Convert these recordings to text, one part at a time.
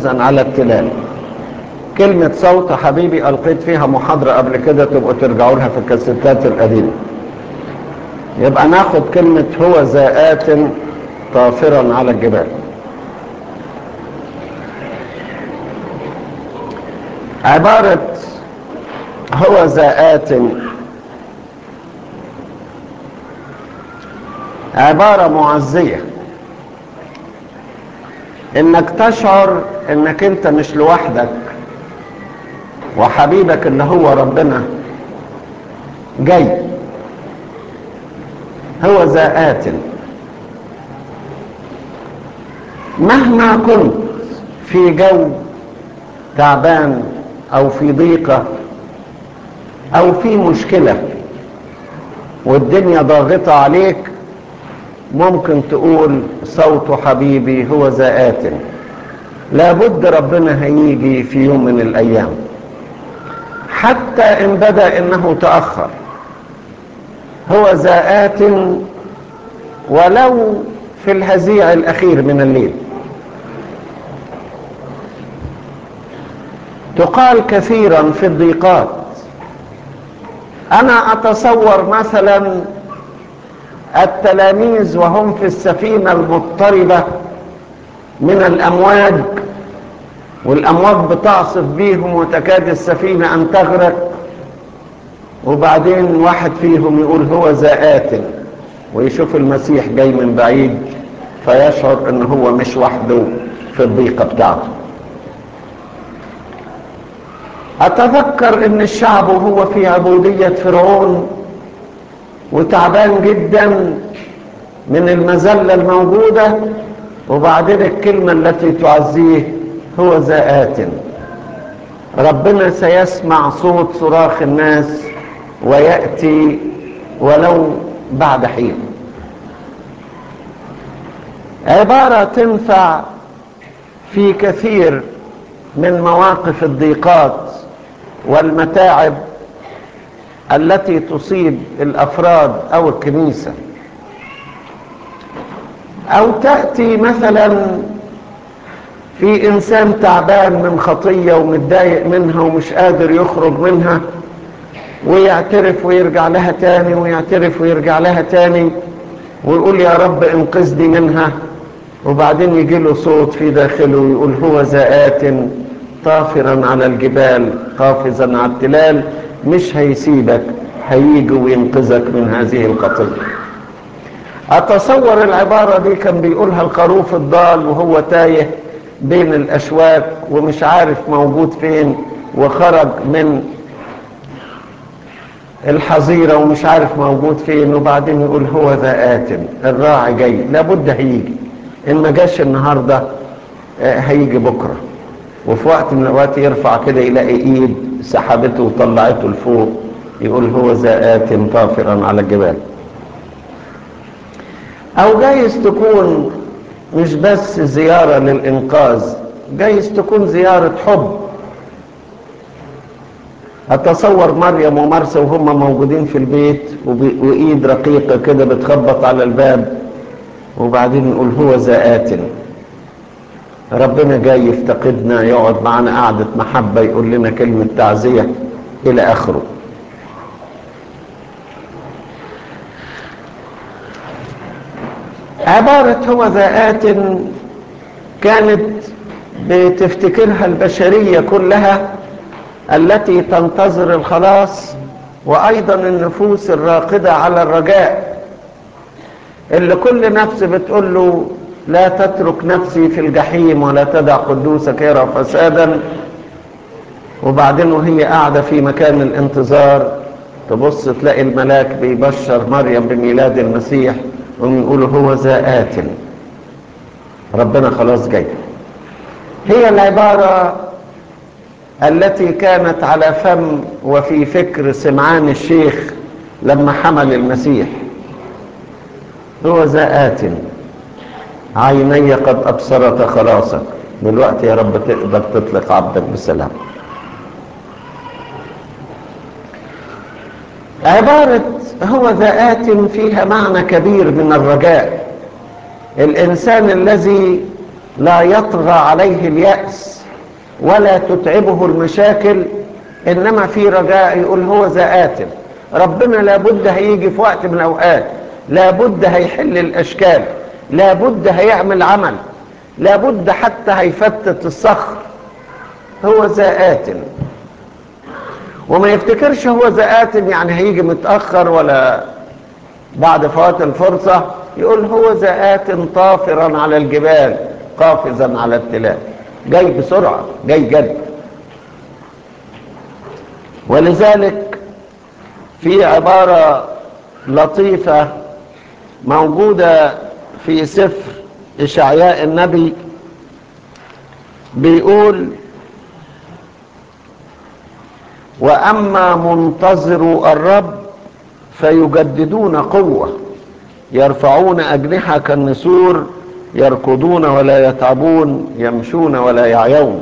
قافزا على التلال كلمة صوت حبيبي ألقيت فيها محاضرة قبل كده تبقوا ترجعوا لها في الكاسيتات القديمة يبقى ناخد كلمة هو زاءات طافرا على الجبال عبارة هو زاءات عبارة معزية انك تشعر انك انت مش لوحدك وحبيبك اللي هو ربنا جاي هو زاءات مهما كنت في جو تعبان او في ضيقة او في مشكلة والدنيا ضاغطة عليك ممكن تقول صوت حبيبي هو زاءات لابد ربنا هيجي في يوم من الايام حتى ان بدا انه تاخر هو زاءات ولو في الهزيع الاخير من الليل تقال كثيرا في الضيقات انا اتصور مثلا التلاميذ وهم في السفينه المضطربه من الامواج والامواج بتعصف بيهم وتكاد السفينه ان تغرق وبعدين واحد فيهم يقول هو زاءات ويشوف المسيح جاي من بعيد فيشعر ان هو مش وحده في الضيقه بتاعته اتذكر ان الشعب وهو في عبوديه فرعون وتعبان جدا من المذله الموجوده وبعدين الكلمه التي تعزيه هو زاءات ربنا سيسمع صوت صراخ الناس وياتي ولو بعد حين عباره تنفع في كثير من مواقف الضيقات والمتاعب التي تصيب الافراد او الكنيسه او تاتي مثلا في انسان تعبان من خطيه ومتضايق منها ومش قادر يخرج منها ويعترف ويرجع لها تاني ويعترف ويرجع لها تاني ويقول يا رب انقذني منها وبعدين يجي له صوت في داخله ويقول هو زاءات طافرا على الجبال قافزا على التلال مش هيسيبك هيجي وينقذك من هذه القضية أتصور العبارة دي كان بيقولها الخروف الضال وهو تايه بين الأشواك ومش عارف موجود فين وخرج من الحظيرة ومش عارف موجود فين وبعدين يقول هو ذا آت الراعي جاي لابد هيجي إن ما جاش النهاردة هيجي بكرة وفي وقت من الأوقات يرفع كده يلاقي إيد سحبته وطلعته لفوق يقول هو ذا آت طافرا على الجبال أو جايز تكون مش بس زيارة للإنقاذ جايز تكون زيارة حب أتصور مريم ومرسى وهم موجودين في البيت وإيد رقيقة كده بتخبط على الباب وبعدين يقول هو زاءات ربنا جاي يفتقدنا يقعد معنا قعدة محبة يقول لنا كلمة تعزية إلى آخره عبارة هو ذاءات كانت بتفتكرها البشرية كلها التي تنتظر الخلاص وأيضا النفوس الراقدة على الرجاء اللي كل نفس بتقول له لا تترك نفسي في الجحيم ولا تدع قدوسك يرى فسادا وبعدين وهي قاعدة في مكان الانتظار تبص تلاقي الملاك بيبشر مريم بميلاد المسيح ويقولوا هو ذا آت ربنا خلاص جاي هي العبارة التي كانت على فم وفي فكر سمعان الشيخ لما حمل المسيح هو ذا آت عيني قد أبصرت خلاصك دلوقتي يا رب تقدر تطلق عبدك بسلام عبارة هو ذات فيها معنى كبير من الرجاء الإنسان الذي لا يطغى عليه اليأس ولا تتعبه المشاكل انما في رجاء يقول هو ذا آت ربنا لابد هيجي في وقت من الاوقات لابد هيحل الاشكال لابد هيعمل عمل لابد حتى هيفتت الصخر هو ذا آت وما يفتكرش هو ذا آت يعني هيجي متأخر ولا بعد فوات الفرصة يقول هو ذا آت طافرا على الجبال قافزا على التلال جاي بسرعة جاي جد ولذلك في عبارة لطيفة موجودة في سفر إشعياء النبي بيقول وأما منتظروا الرب فيجددون قوة يرفعون أجنحة كالنسور يركضون ولا يتعبون يمشون ولا يعيون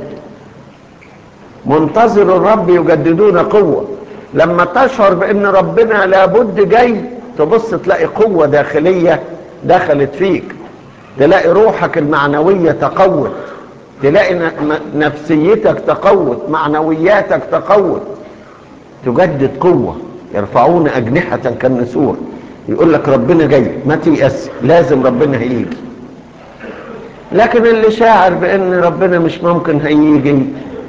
منتظر الرب يجددون قوة لما تشعر بأن ربنا لابد جاي تبص تلاقي قوة داخلية دخلت فيك تلاقي روحك المعنوية تقوت تلاقي نفسيتك تقوت معنوياتك تقوت تجدد قوة يرفعون أجنحة كالنسور يقول لك ربنا جاي ما تيأس لازم ربنا هيجي لكن اللي شاعر بأن ربنا مش ممكن هيجي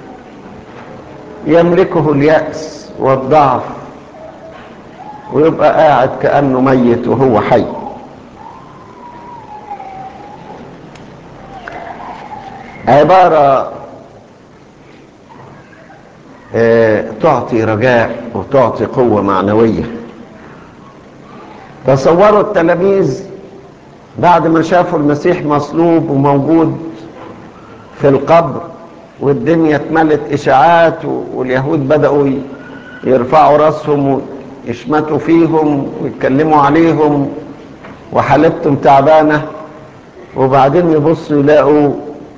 يملكه اليأس والضعف ويبقى قاعد كأنه ميت وهو حي عبارة اه تعطي رجاء وتعطي قوة معنوية تصوروا التلاميذ بعد ما شافوا المسيح مصلوب وموجود في القبر والدنيا اتملت اشاعات واليهود بدأوا يرفعوا راسهم ويشمتوا فيهم ويتكلموا عليهم وحالتهم تعبانة وبعدين يبصوا يلاقوا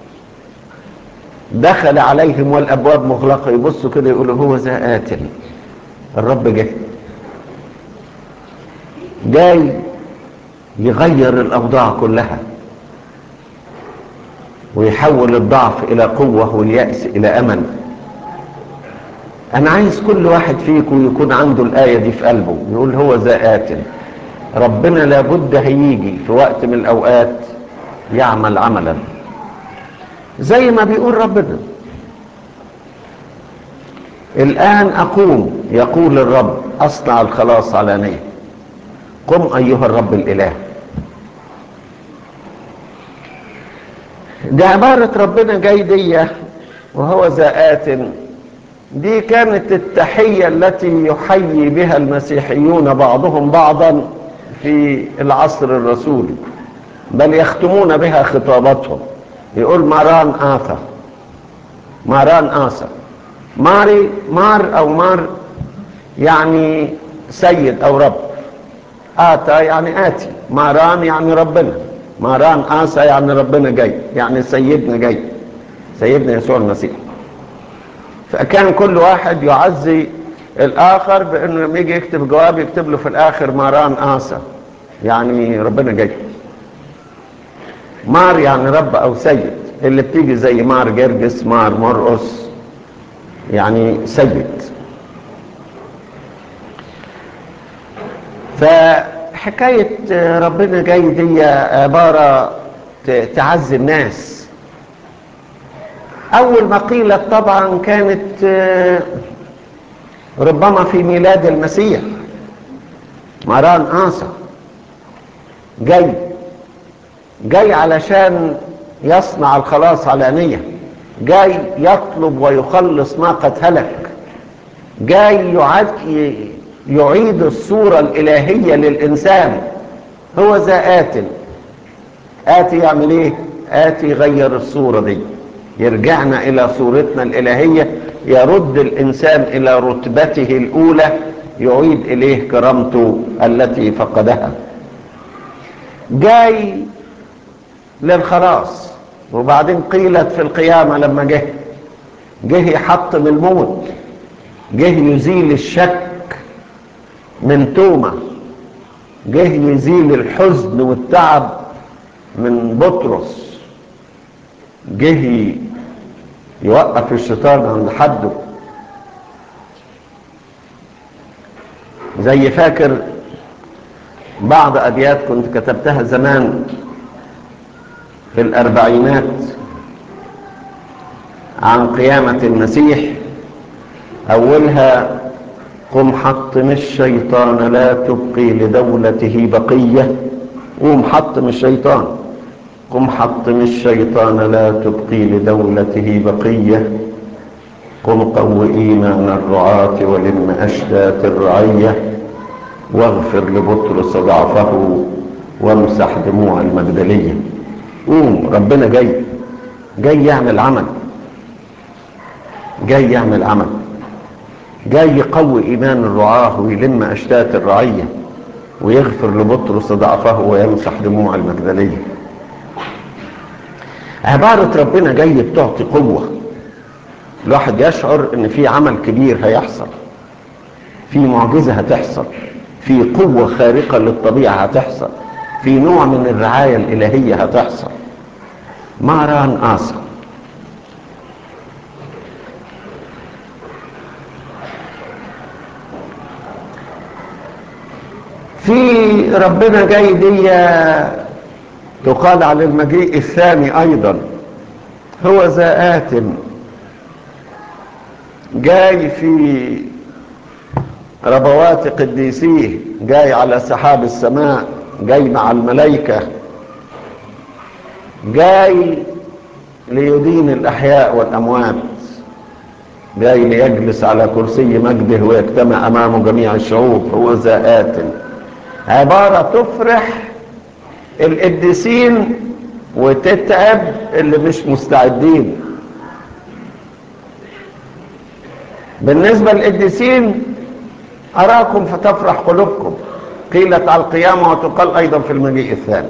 دخل عليهم والابواب مغلقه يبصوا كده يقولوا هو ذا قاتل الرب جه جاي يغير الاوضاع كلها ويحول الضعف الى قوه والياس الى امل انا عايز كل واحد فيكم يكون عنده الايه دي في قلبه يقول هو ذا قاتل ربنا لابد هيجي في وقت من الاوقات يعمل عملا زي ما بيقول ربنا الآن أقوم يقول الرب أصنع الخلاص علانية قم أيها الرب الإله دي عبارة ربنا جاي دي وهو ذات دي كانت التحية التي يحيي بها المسيحيون بعضهم بعضا في العصر الرسولي بل يختمون بها خطاباتهم يقول ماران آثا ماران آثا ماري مار أو مار يعني سيد أو رب آتا يعني آتي ماران يعني ربنا ماران آسا يعني ربنا جاي يعني سيدنا جاي سيدنا يسوع المسيح فكان كل واحد يعزي الآخر بأنه لما يجي يكتب جواب يكتب له في الآخر ماران آسا يعني ربنا جاي مار يعني رب او سيد اللي بتيجي زي مار جرجس مار مرقس يعني سيد فحكاية ربنا جاي دي عبارة تعزي الناس أول ما قيلت طبعا كانت ربما في ميلاد المسيح مران آسا جاي جاي علشان يصنع الخلاص علانية جاي يطلب ويخلص ما قد هلك جاي يعد يعيد الصورة الإلهية للإنسان هو ذا آت آتي يعمل إيه؟ آتي يغير الصورة دي يرجعنا إلى صورتنا الإلهية يرد الإنسان إلى رتبته الأولى يعيد إليه كرامته التي فقدها جاي للخلاص وبعدين قيلت في القيامة لما جه جه يحطم الموت جه يزيل الشك من تومة جه يزيل الحزن والتعب من بطرس جه يوقف الشيطان عند حده زي فاكر بعض أبيات كنت كتبتها زمان في الأربعينات عن قيامة المسيح أولها قم حطم الشيطان لا تبقي لدولته بقية قم حطم الشيطان قم حطم الشيطان لا تبقي لدولته بقية قم قو إيمان الرعاة ولم أشتات الرعية واغفر لبطرس ضعفه وامسح دموع المجدلية قوم ربنا جاي جاي يعمل عمل جاي يعمل عمل جاي يقوي إيمان الرعاة ويلم أشتات الرعية ويغفر لبطرس ضعفه ويمسح دموع المجدلية عبارة ربنا جاي بتعطي قوة الواحد يشعر ان في عمل كبير هيحصل في معجزة هتحصل في قوة خارقة للطبيعة هتحصل في نوع من الرعاية الإلهية هتحصل ماران آسا في ربنا جاي دي تقال على المجيء الثاني أيضا هو ذا آت جاي في ربوات قديسيه جاي على سحاب السماء جاي مع الملائكة جاي ليدين الأحياء والأموات جاي ليجلس على كرسي مجده ويجتمع أمامه جميع الشعوب هو ذا آت عبارة تفرح القديسين وتتعب اللي مش مستعدين بالنسبة للقديسين أراكم فتفرح قلوبكم قيلت على القيامة وتقال أيضا في المجيء الثاني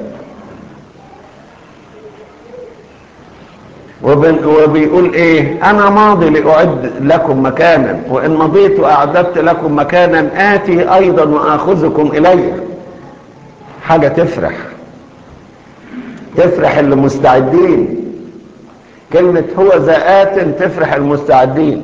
وبيقول ايه انا ماضي لاعد لكم مكانا وان مضيت واعددت لكم مكانا اتي ايضا واخذكم الي حاجة تفرح تفرح اللي مستعدين كلمة هو ذات تفرح المستعدين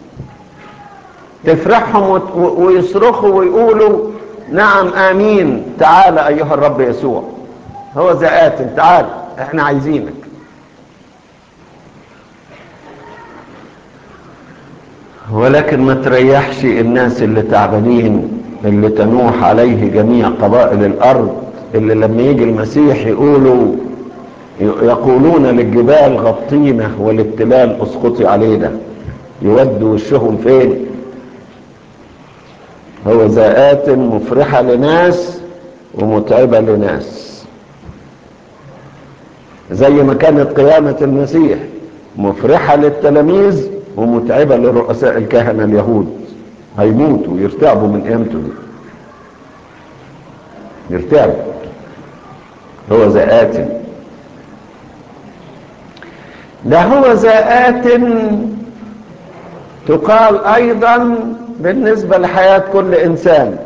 تفرحهم ويصرخوا ويقولوا نعم امين تعال ايها الرب يسوع هو ذات تعال احنا عايزينك ولكن ما تريحش الناس اللي تعبانين اللي تنوح عليه جميع قبائل الارض اللي لما يجي المسيح يقولوا يقولون للجبال غطينا وللتلال اسقطي علينا يودوا وشهم فين هو ذات مفرحة لناس ومتعبة لناس زي ما كانت قيامة المسيح مفرحة للتلاميذ ومتعبة لرؤساء الكهنة اليهود هيموتوا ويرتعبوا من قيامته دي يرتعبوا هو ذات ده هو ذات تقال ايضا بالنسبة لحياة كل انسان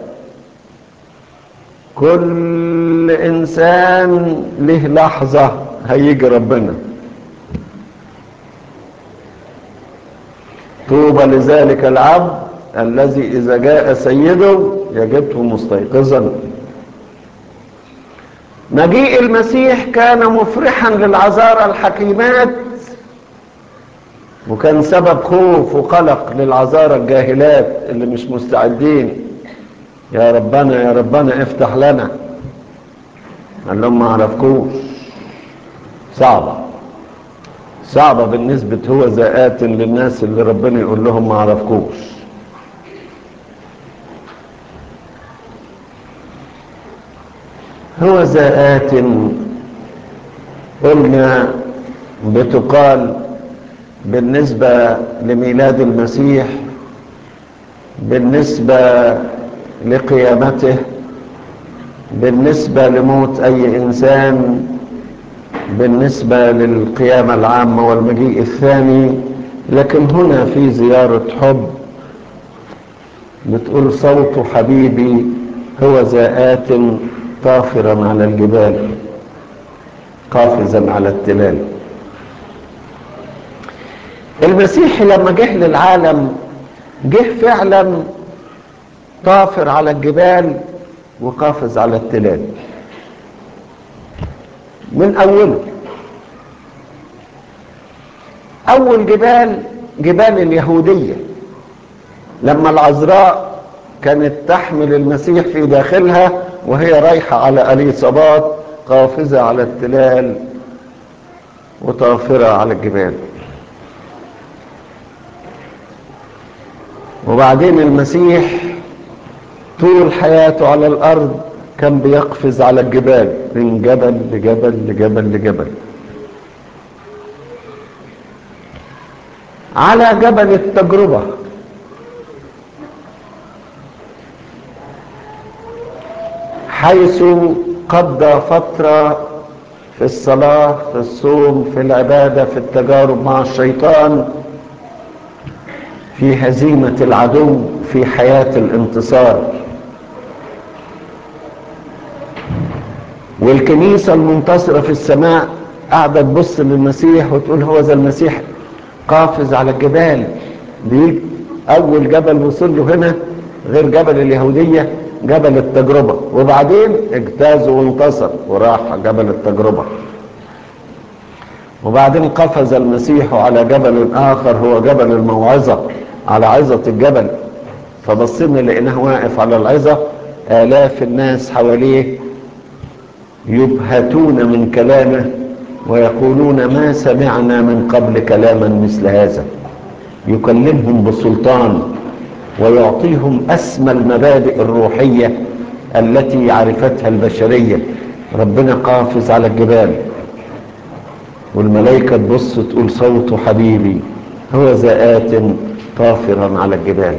كل انسان له لحظة هيجي ربنا طوبى لذلك العبد الذي اذا جاء سيده يجده مستيقظا مجيء المسيح كان مفرحا للعذارى الحكيمات وكان سبب خوف وقلق للعذارى الجاهلات اللي مش مستعدين يا ربنا يا ربنا افتح لنا قال لهم ما عرفكوش صعبة صعبة بالنسبة هو ذات للناس اللي ربنا يقول لهم ما عرفكوش هو ذات قلنا بتقال بالنسبة لميلاد المسيح بالنسبة لقيامته بالنسبة لموت أي إنسان بالنسبة للقيامة العامة والمجيء الثاني لكن هنا في زيارة حب بتقول صوت حبيبي هو ذات طافرا على الجبال قافزا على التلال المسيح لما جه للعالم جه فعلا طافر على الجبال وقافز على التلال من اوله اول جبال جبال اليهوديه لما العذراء كانت تحمل المسيح في داخلها وهي رايحه على اليصابات قافزه على التلال وطافره على الجبال وبعدين المسيح طول حياته على الارض كان بيقفز على الجبال من جبل لجبل لجبل لجبل على جبل التجربة حيث قضى فترة في الصلاة في الصوم في العبادة في التجارب مع الشيطان في هزيمة العدو في حياة الانتصار والكنيسة المنتصرة في السماء قاعدة تبص للمسيح وتقول هو ذا المسيح قافز على الجبال دي أول جبل وصل له هنا غير جبل اليهودية جبل التجربة وبعدين اجتاز وانتصر وراح جبل التجربة وبعدين قفز المسيح على جبل آخر هو جبل الموعظة على عظة الجبل فبصينا لقيناه واقف على العظة آلاف الناس حواليه يبهتون من كلامه ويقولون ما سمعنا من قبل كلاما مثل هذا يكلمهم بسلطان ويعطيهم أسمى المبادئ الروحية التي عرفتها البشرية ربنا قافز على الجبال والملائكة تبص تقول صوت حبيبي هو زآت طافرا على الجبال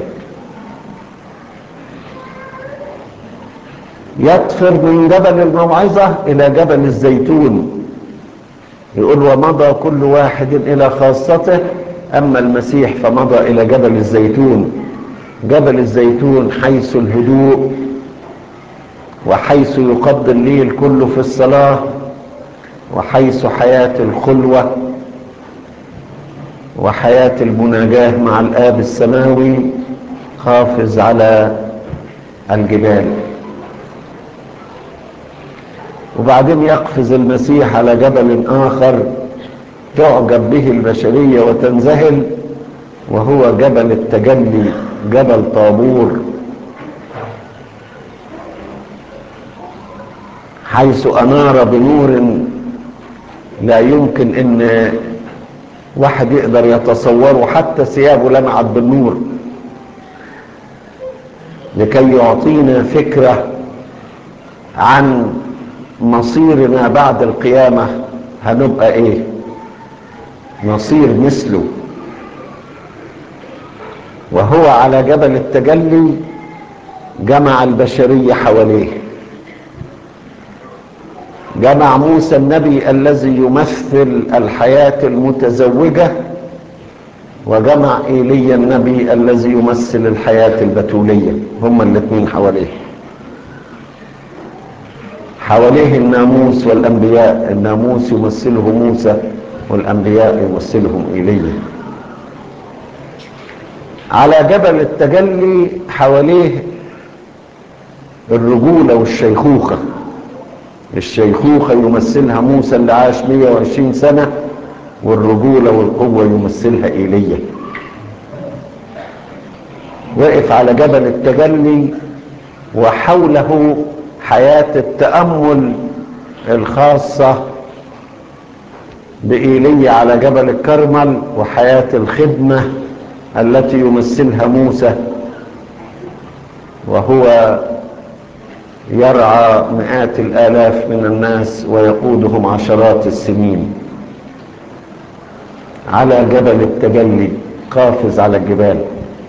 يطفر من جبل الموعظة إلى جبل الزيتون يقول ومضى كل واحد إلى خاصته أما المسيح فمضى إلى جبل الزيتون جبل الزيتون حيث الهدوء وحيث يقضي الليل كله في الصلاة وحيث حياة الخلوة وحياة المناجاة مع الآب السماوي حافظ على الجبال وبعدين يقفز المسيح على جبل آخر تعجب به البشرية وتنذهل وهو جبل التجلي جبل طابور حيث أنار بنور لا يمكن ان واحد يقدر يتصوره حتى ثيابه لمعت بالنور لكي يعطينا فكرة عن مصيرنا بعد القيامة هنبقى ايه نصير مثله وهو على جبل التجلي جمع البشرية حواليه جمع موسى النبي الذي يمثل الحياة المتزوجة وجمع ايليا النبي الذي يمثل الحياة البتولية هما الاثنين حواليه حواليه الناموس والانبياء الناموس يمثله موسى والانبياء يمثلهم ايليا على جبل التجلي حواليه الرجولة والشيخوخة الشيخوخة يمثلها موسى اللي عاش 120 سنة والرجولة والقوة يمثلها إيليا وقف على جبل التجلي وحوله حياة التأمل الخاصة بإيليا على جبل الكرمل وحياة الخدمة التي يمثلها موسى وهو يرعى مئات الآلاف من الناس ويقودهم عشرات السنين على جبل التجلي قافز على الجبال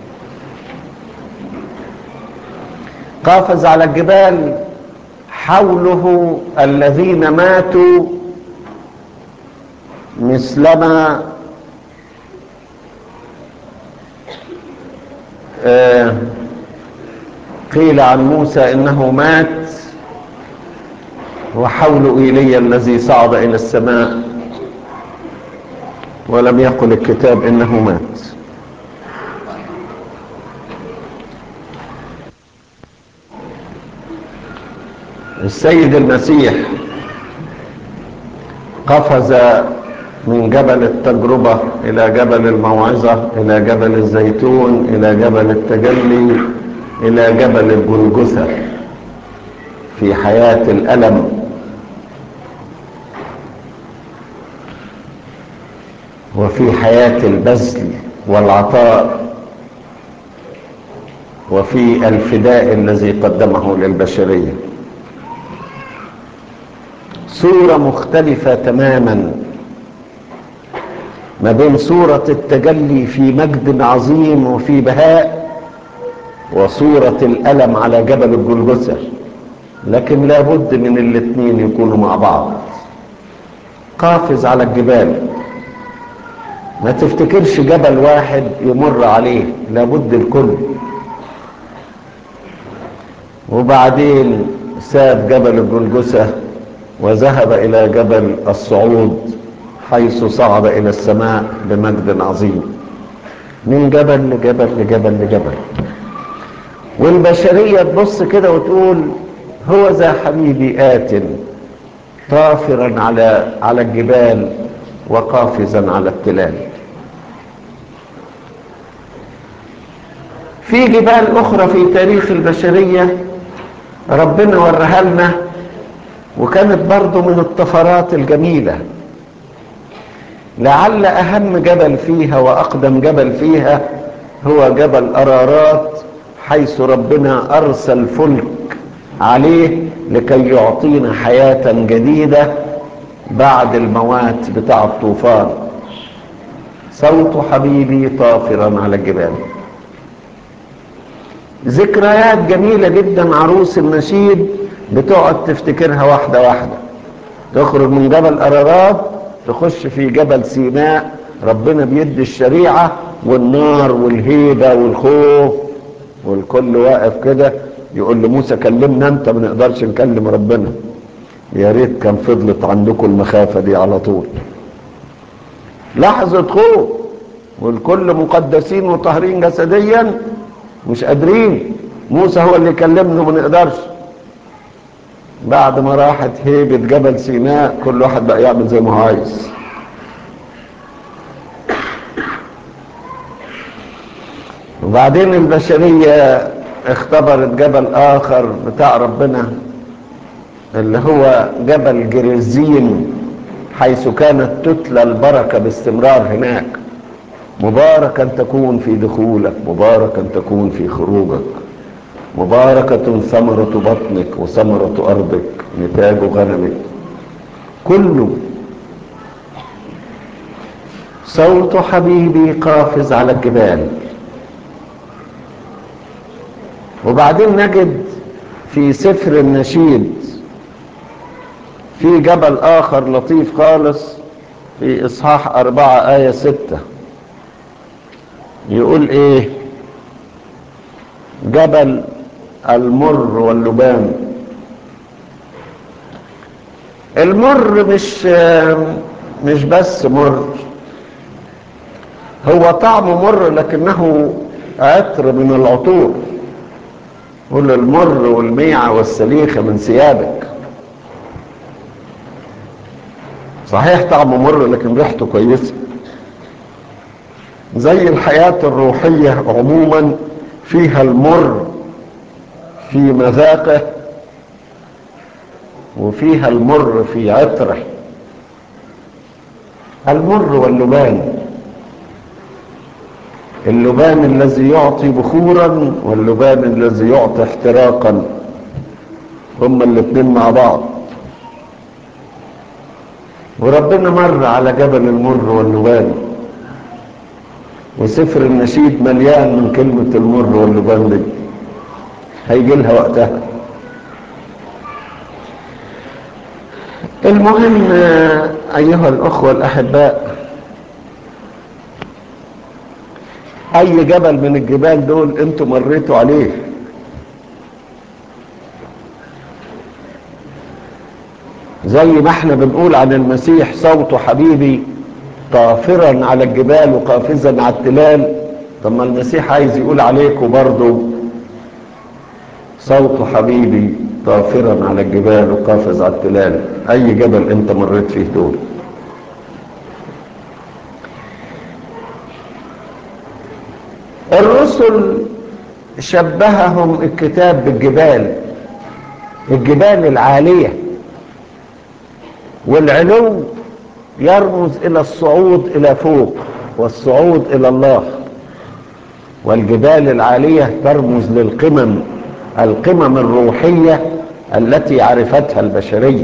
قافز على الجبال حوله الذين ماتوا مثلما آه قيل عن موسى انه مات وحول ايليا الذي صعد الى السماء ولم يقل الكتاب انه مات السيد المسيح قفز من جبل التجربة إلى جبل الموعظة إلى جبل الزيتون إلى جبل التجلي إلى جبل الجلجثة في حياة الألم وفي حياة البذل والعطاء وفي الفداء الذي قدمه للبشرية صورة مختلفة تماما ما بين صورة التجلي في مجد عظيم وفي بهاء وصورة الألم على جبل الجلجثة لكن لابد من الاثنين يكونوا مع بعض قافز على الجبال ما تفتكرش جبل واحد يمر عليه لابد الكل وبعدين ساب جبل الجلجثة وذهب إلى جبل الصعود حيث صعد إلى السماء بمجد عظيم من جبل لجبل لجبل لجبل والبشرية تبص كده وتقول هو ذا حبيبي آت طافرا على على الجبال وقافزا على التلال في جبال أخرى في تاريخ البشرية ربنا ورها لنا وكانت برضو من الطفرات الجميلة لعل أهم جبل فيها وأقدم جبل فيها هو جبل أرارات حيث ربنا أرسل فلك عليه لكي يعطينا حياة جديدة بعد الموات بتاع الطوفان صوت حبيبي طافرا على الجبال ذكريات جميلة جدا عروس النشيد بتقعد تفتكرها واحدة واحدة تخرج من جبل أرارات تخش في جبل سيناء ربنا بيدي الشريعة والنار والهيبة والخوف والكل واقف كده يقول لموسى كلمنا انت ما نقدرش نكلم ربنا يا ريت كان فضلت عندكم المخافة دي على طول لحظة خوف والكل مقدسين وطاهرين جسديا مش قادرين موسى هو اللي كلمنا ما نقدرش بعد ما راحت هيبة جبل سيناء كل واحد بقى يعمل زي ما هو عايز وبعدين البشرية اختبرت جبل آخر بتاع ربنا اللي هو جبل جريزين حيث كانت تتلى البركة باستمرار هناك مباركا تكون في دخولك مباركا تكون في خروجك مباركة ثمرة بطنك وثمرة أرضك نتاج غنمك كله صوت حبيبي قافز على الجبال وبعدين نجد في سفر النشيد في جبل آخر لطيف خالص في إصحاح أربعة آية ستة يقول إيه جبل المر واللبان المر مش مش بس مر هو طعمه مر لكنه عطر من العطور قول المر والميعة والسليخة من ثيابك صحيح طعمه مر لكن ريحته كويسة زي الحياة الروحية عموما فيها المر في مذاقه وفيها المر في عطره المر واللبان اللبان الذي يعطي بخورا واللبان الذي يعطي احتراقا هما الاثنين مع بعض وربنا مر على جبل المر واللبان وسفر النشيد مليان من كلمة المر واللبان دي هيجي لها وقتها المهم ايها الاخوة الاحباء اي جبل من الجبال دول انتوا مريتوا عليه زي ما احنا بنقول عن المسيح صوت حبيبي طافرا على الجبال وقافزا على التلال طب ما المسيح عايز يقول عليكم برضه صوت حبيبي طافرا على الجبال وقافز على التلال اي جبل انت مريت فيه دول الرسل شبههم الكتاب بالجبال الجبال العالية والعلو يرمز إلى الصعود إلى فوق والصعود إلى الله والجبال العالية ترمز للقمم القمم الروحية التي عرفتها البشرية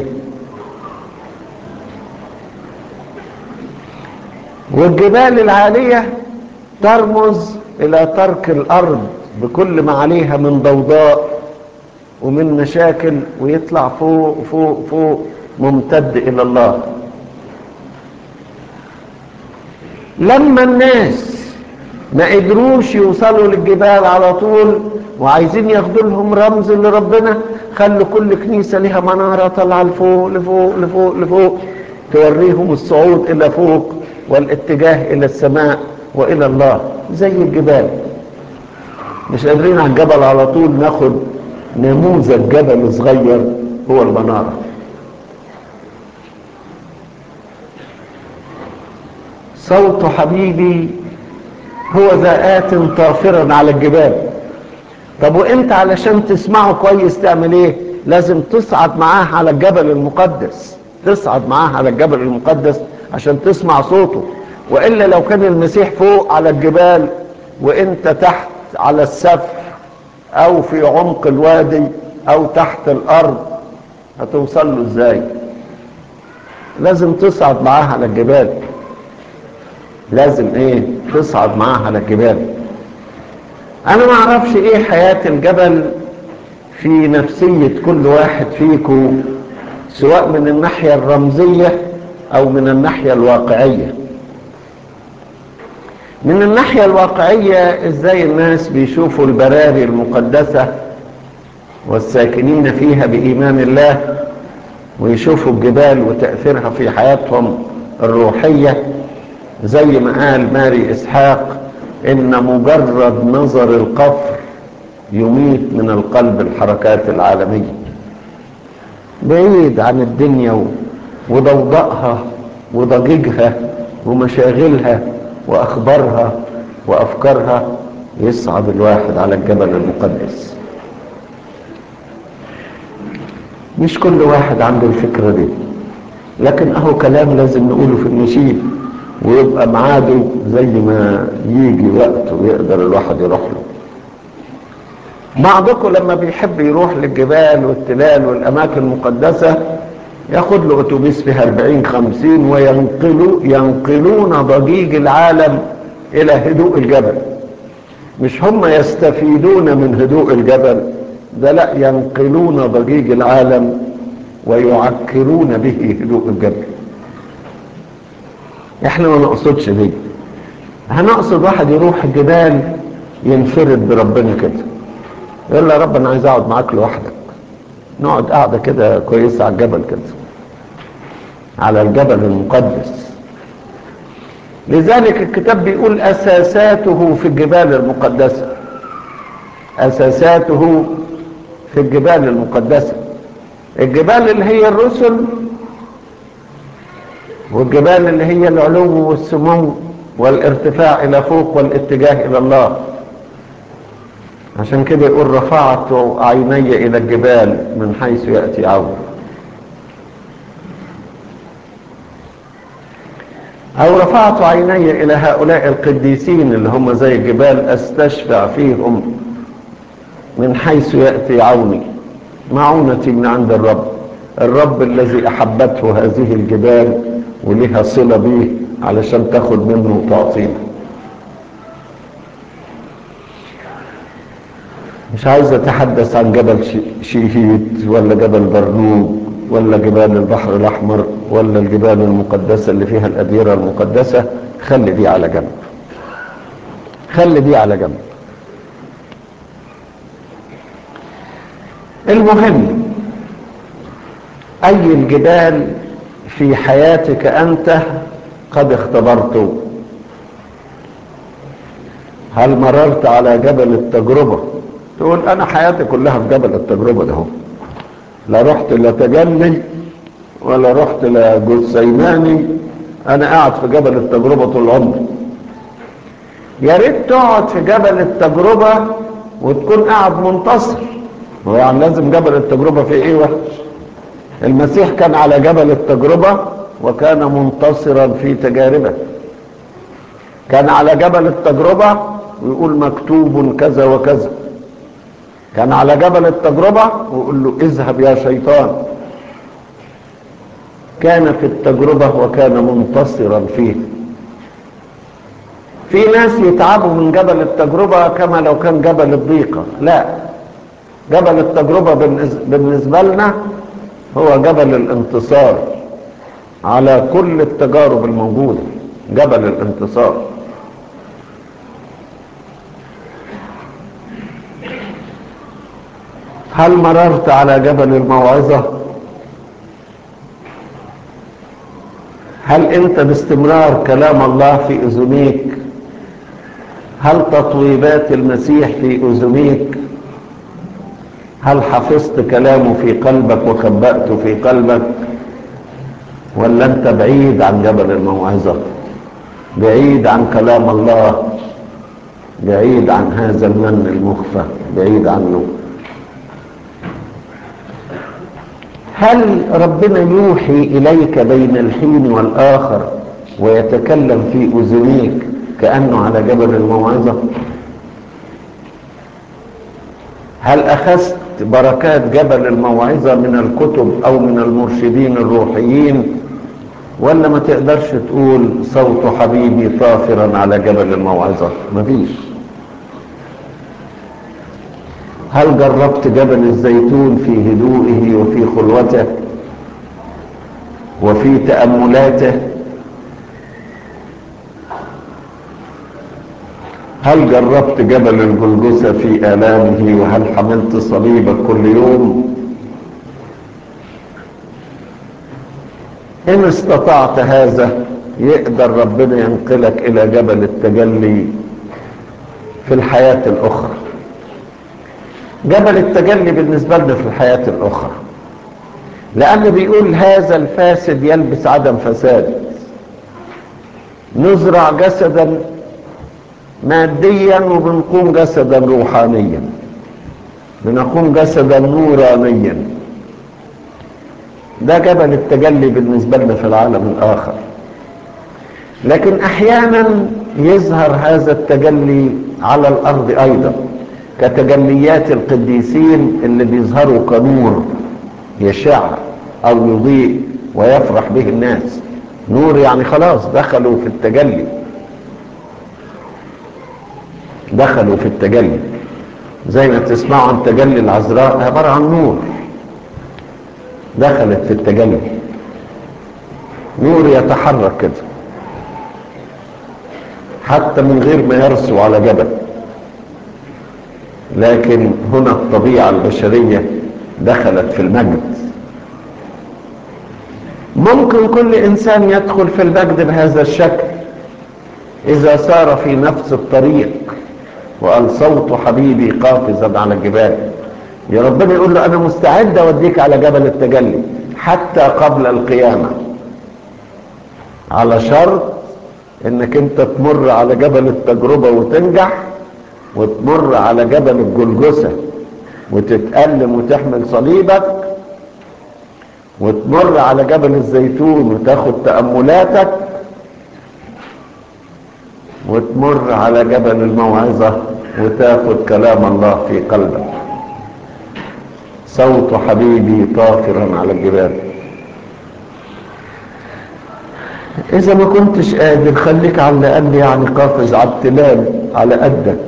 والجبال العالية ترمز إلى ترك الأرض بكل ما عليها من ضوضاء ومن مشاكل ويطلع فوق فوق فوق ممتد إلى الله لما الناس ما قدروش يوصلوا للجبال على طول وعايزين ياخدوا لهم رمز لربنا خلوا كل كنيسة لها منارة طالعة لفوق لفوق لفوق لفوق توريهم الصعود إلى فوق والاتجاه إلى السماء وإلى الله زي الجبال مش قادرين على الجبل على طول ناخد نموذج جبل صغير هو المنارة صوت حبيبي هو ذا آت طافرا على الجبال طب وانت علشان تسمعه كويس تعمل ايه لازم تصعد معاه على الجبل المقدس تصعد معاه على الجبل المقدس عشان تسمع صوته والا لو كان المسيح فوق على الجبال وانت تحت على السفح او في عمق الوادي او تحت الارض هتوصل له ازاي لازم تصعد معاه على الجبال لازم ايه تصعد معاه على الجبال انا ما اعرفش ايه حياة الجبل في نفسية كل واحد فيكم سواء من الناحية الرمزية او من الناحية الواقعية من الناحية الواقعية ازاي الناس بيشوفوا البراري المقدسة والساكنين فيها بإيمان الله ويشوفوا الجبال وتأثيرها في حياتهم الروحية زي ما قال ماري إسحاق إن مجرد نظر القفر يميت من القلب الحركات العالمية بعيد عن الدنيا وضوضائها وضجيجها ومشاغلها وأخبارها وأفكارها يصعد الواحد على الجبل المقدس مش كل واحد عنده الفكرة دي لكن اهو كلام لازم نقوله في النشيد ويبقى معاده زي ما يجي وقت ويقدر الواحد يروح له بعضكم لما بيحب يروح للجبال والتلال والاماكن المقدسة ياخد له اتوبيس فيها 40 50 وينقلوا ينقلون ضجيج العالم الى هدوء الجبل مش هم يستفيدون من هدوء الجبل ده لا ينقلون ضجيج العالم ويعكرون به هدوء الجبل احنا ما نقصدش دي هنقصد واحد يروح الجبال ينفرد بربنا كده يقول له يا رب انا عايز اقعد معاك لوحدك نقعد قاعدة كده كويسة على الجبل كده على الجبل المقدس لذلك الكتاب بيقول اساساته في الجبال المقدسة اساساته في الجبال المقدسة الجبال اللي هي الرسل والجبال اللي هي العلو والسمو والارتفاع الى فوق والاتجاه الى الله عشان كده يقول رفعت عيني الى الجبال من حيث يأتي عون او رفعت عيني الى هؤلاء القديسين اللي هم زي الجبال استشفع فيهم من حيث يأتي عوني معونتي من عند الرب الرب الذي احبته هذه الجبال ولها صلة به علشان تاخد منه وتعطينا مش عايز اتحدث عن جبل شيهيد ولا جبل برنوب ولا جبال البحر الاحمر ولا الجبال المقدسة اللي فيها الاديرة المقدسة خلي دي على جنب خلي دي على جنب المهم اي الجبال في حياتك انت قد اختبرت هل مررت على جبل التجربة تقول انا حياتي كلها في جبل التجربة ده لا رحت لا تجلي ولا رحت لا جثيماني انا قاعد في جبل التجربة طول عمري يا ريت تقعد في جبل التجربة وتكون قاعد منتصر هو يعني لازم جبل التجربة في ايه وحش المسيح كان على جبل التجربة وكان منتصرا في تجاربه كان على جبل التجربة ويقول مكتوب كذا وكذا كان على جبل التجربة ويقول له اذهب يا شيطان كان في التجربة وكان منتصرا فيه في ناس يتعبوا من جبل التجربة كما لو كان جبل الضيقة لا جبل التجربة بالنسبة لنا هو جبل الانتصار على كل التجارب الموجودة جبل الانتصار هل مررت على جبل الموعظة هل انت باستمرار كلام الله في اذنيك هل تطويبات المسيح في اذنيك هل حفظت كلامه في قلبك وخبأته في قلبك ولا انت بعيد عن جبل الموعظة بعيد عن كلام الله بعيد عن هذا المن المخفى بعيد عنه هل ربنا يوحي إليك بين الحين والآخر ويتكلم في أذنيك كأنه على جبل الموعظة هل أخذت بركات جبل الموعظة من الكتب أو من المرشدين الروحيين ولا ما تقدرش تقول صوت حبيبي طافرا على جبل الموعظة مفيش هل جربت جبل الزيتون في هدوئه وفي خلوته وفي تأملاته هل جربت جبل الجلجسة في آلامه وهل حملت صليبك كل يوم إن استطعت هذا يقدر ربنا ينقلك إلى جبل التجلي في الحياة الأخرى جبل التجلي بالنسبة لنا في الحياة الأخرى لأن بيقول هذا الفاسد يلبس عدم فساد نزرع جسدا ماديا وبنقوم جسدا روحانيا بنقوم جسدا نورانيا ده جبل التجلي بالنسبة لنا في العالم الآخر لكن أحيانا يظهر هذا التجلي على الأرض أيضا كتجليات القديسين اللي بيظهروا كنور يشع أو يضيء ويفرح به الناس نور يعني خلاص دخلوا في التجلي دخلوا في التجلي زي ما تسمعوا عن تجلي العذراء عبارة عن نور دخلت في التجلي نور يتحرك كده حتى من غير ما يرسو على جبل لكن هنا الطبيعة البشرية دخلت في المجد ممكن كل إنسان يدخل في المجد بهذا الشكل إذا سار في نفس الطريق وقال صوت حبيبي قافزا على الجبال يا ربنا يقول له أنا مستعد أوديك على جبل التجلي حتى قبل القيامة على شرط انك انت تمر على جبل التجربة وتنجح وتمر على جبل الجلجسة وتتألم وتحمل صليبك وتمر على جبل الزيتون وتاخد تأملاتك وتمر على جبل الموعظة وتاخد كلام الله في قلبك صوت حبيبي طافرا على الجبال اذا ما كنتش قادر خليك على الاقل يعني قافز على التلال على قدك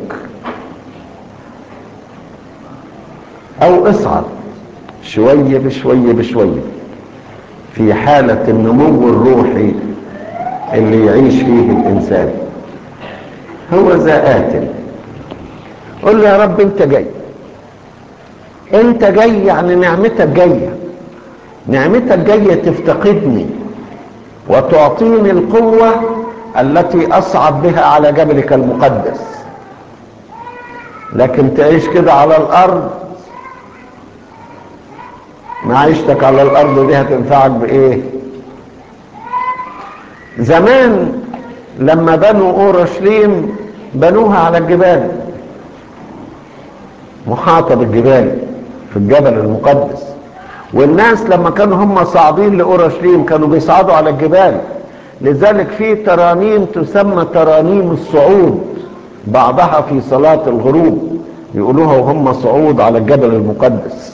او اصعد شوية بشوية بشوية في حالة النمو الروحي اللي يعيش فيه الانسان هو ذا آت قل له يا رب انت جاي انت جاي يعني نعمتك جاية نعمتك جاية تفتقدني وتعطيني القوة التي أصعد بها على جبلك المقدس لكن تعيش كده على الأرض معيشتك على الأرض دي هتنفعك بإيه زمان لما بنوا أورشليم بنوها على الجبال محاطة بالجبال في الجبل المقدس والناس لما كانوا هم صاعدين لأورشليم كانوا بيصعدوا على الجبال لذلك في ترانيم تسمى ترانيم الصعود بعضها في صلاة الغروب يقولوها وهم صعود على الجبل المقدس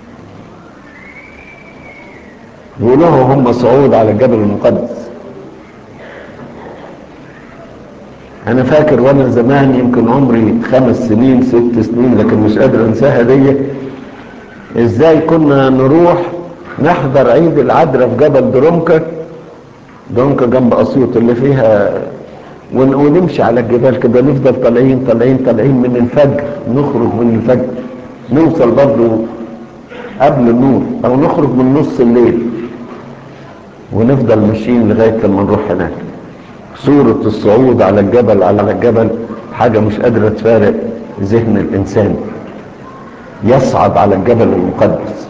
يقولوها وهم صعود على الجبل المقدس انا فاكر وانا زمان يمكن عمري خمس سنين ست سنين لكن مش قادر انساها دي ازاي كنا نروح نحضر عيد العذراء في جبل درونكا درونكا جنب اسيوط اللي فيها ونمشي على الجبال كده نفضل طالعين طالعين طالعين من الفجر نخرج من الفجر نوصل برضه قبل النور او نخرج من نص الليل ونفضل ماشيين لغايه لما نروح هناك صورة الصعود على الجبل على الجبل حاجة مش قادرة تفارق ذهن الإنسان يصعد على الجبل المقدس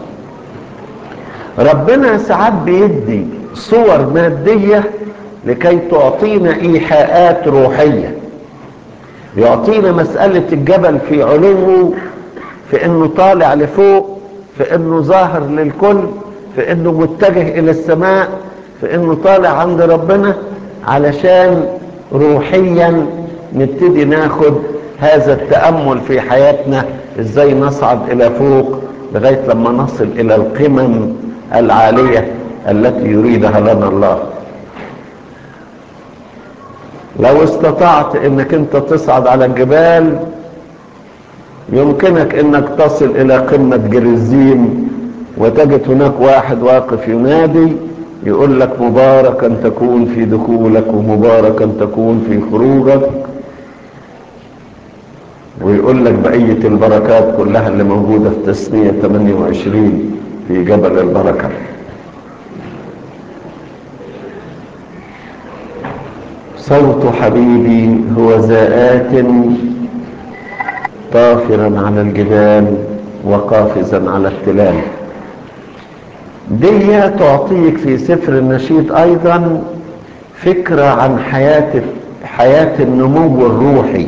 ربنا ساعات بيدي صور مادية لكي تعطينا إيحاءات روحية يعطينا مسألة الجبل في علوه في انه طالع لفوق في انه ظاهر للكل في انه متجه الى السماء في انه طالع عند ربنا علشان روحيا نبتدي ناخد هذا التأمل في حياتنا ازاي نصعد الى فوق لغاية لما نصل الى القمم العالية التي يريدها لنا الله لو استطعت انك انت تصعد على الجبال يمكنك انك تصل الى قمة جرزيم وتجد هناك واحد واقف ينادي يقول لك مباركا تكون في دخولك ومباركا تكون في خروجك ويقول لك بقية البركات كلها اللي موجودة في تسمية 28 في جبل البركة صوت حبيبي هو زاءات طافرا على الجبال وقافزا على التلال دي تعطيك في سفر النشيد ايضا فكرة عن حياة حياة النمو الروحي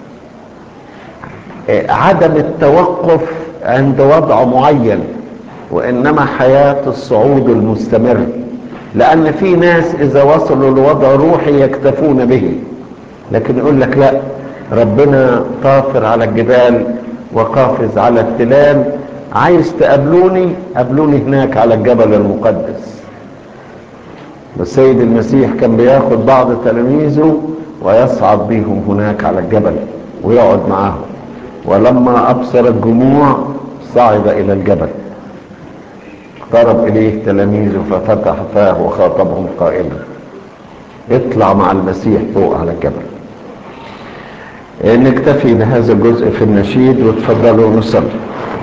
عدم التوقف عند وضع معين وانما حياة الصعود المستمر لان في ناس اذا وصلوا لوضع روحي يكتفون به لكن يقول لك لا ربنا طافر على الجبال وقافز على التلال عايز تقابلوني قابلوني هناك على الجبل المقدس السيد المسيح كان بياخد بعض تلاميذه ويصعد بهم هناك على الجبل ويقعد معاهم ولما ابصر الجموع صعد الى الجبل اقترب اليه تلاميذه ففتح فاه وخاطبهم قائلا اطلع مع المسيح فوق على الجبل نكتفي بهذا الجزء في النشيد وتفضلوا نصلي